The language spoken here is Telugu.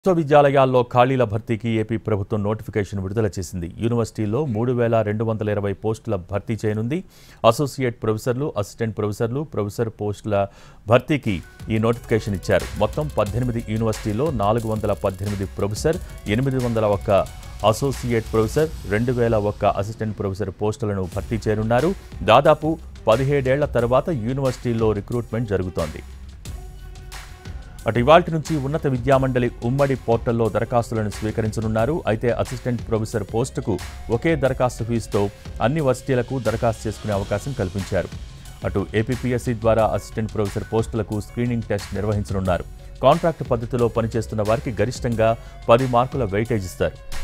విశ్వవిద్యాలయాల్లో ఖాళీల భర్తీకి ఏపీ ప్రభుత్వం నోటిఫికేషన్ విడుదల చేసింది యూనివర్సిటీల్లో మూడు వేల రెండు వందల ఇరవై పోస్టుల భర్తీ చేయనుంది అసోసియేట్ ప్రొఫెసర్లు అసిస్టెంట్ ప్రొఫెసర్లు ప్రొఫెసర్ పోస్టుల భర్తీకి ఈ నోటిఫికేషన్ ఇచ్చారు మొత్తం పద్దెనిమిది యూనివర్సిటీల్లో నాలుగు వందల పద్దెనిమిది ప్రొఫెసర్ ఎనిమిది వందల ఒక్క అసోసియేట్ ప్రొఫెసర్ రెండు వేల ఒక్క అసిస్టెంట్ ప్రొఫెసర్ పోస్టులను భర్తీ చేయనున్నారు దాదాపు పదిహేడేళ్ల తర్వాత యూనివర్సిటీల్లో రిక్రూట్మెంట్ జరుగుతోంది అటు ఇవాల్టి నుంచి ఉన్నత విద్యామండలి ఉమ్మడి పోర్టల్లో దరఖాస్తులను స్వీకరించనున్నారు అయితే అసిస్టెంట్ ప్రొఫెసర్ పోస్టుకు ఒకే దరఖాస్తు ఫీజుతో అన్ని వర్సిటీలకు దరఖాస్తు చేసుకునే అవకాశం కల్పించారు అటు ఏపీపీఎస్సీ ద్వారా అసిస్టెంట్ ప్రొఫెసర్ పోస్టులకు స్క్రీనింగ్ టెస్ట్ నిర్వహించనున్నారు కాంట్రాక్ట్ పద్ధతిలో పనిచేస్తున్న వారికి గరిష్టంగా పది మార్కుల వెయిటేజ్ ఇస్తారు